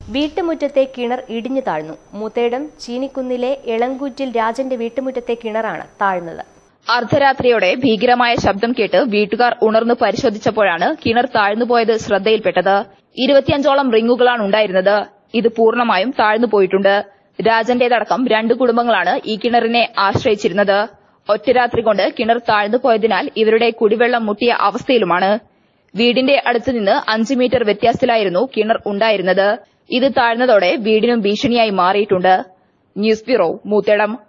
വീട്ടുമുറ്റത്തെ കിണർ ഇടിഞ്ഞു താഴ്ന്നു മൂത്തേടം ചീനിക്കുന്നിലെ എളങ്കൂറ്റിൽ രാജന്റെ വീട്ടുമുറ്റത്തെ കിണറാണ് താഴ്ന്നത് അർദ്ധരാത്രിയോടെ ഭീകരമായ ശബ്ദം കേട്ട് വീട്ടുകാർ ഉണർന്നു പരിശോധിച്ചപ്പോഴാണ് കിണർ താഴ്ന്നുപോയത് ശ്രദ്ധയിൽപ്പെട്ടത് ഇരുപത്തിയഞ്ചോളം റിങ്ങുകളാണ് ഉണ്ടായിരുന്നത് ഇത് പൂർണ്ണമായും താഴ്ന്നു പോയിട്ടുണ്ട് രാജന്റേതടക്കം രണ്ടു കുടുംബങ്ങളാണ് ഈ കിണറിനെ ആശ്രയിച്ചിരുന്നത് ഒറ്റരാത്രി കൊണ്ട് കിണർ താഴ്ന്നു പോയതിനാൽ ഇവരുടെ കുടിവെള്ളം മുട്ടിയ അവസ്ഥയിലുമാണ് വീടിന്റെ അടുത്ത് നിന്ന് അഞ്ച് മീറ്റർ വ്യത്യാസത്തിലായിരുന്നു കിണർ ഉണ്ടായിരുന്നത് ഇത് താഴ്ന്നതോടെ വീടിനും ഭീഷണിയായി മാറിയിട്ടുണ്ട് ന്യൂസ് ബ്യൂറോ മൂത്തേടം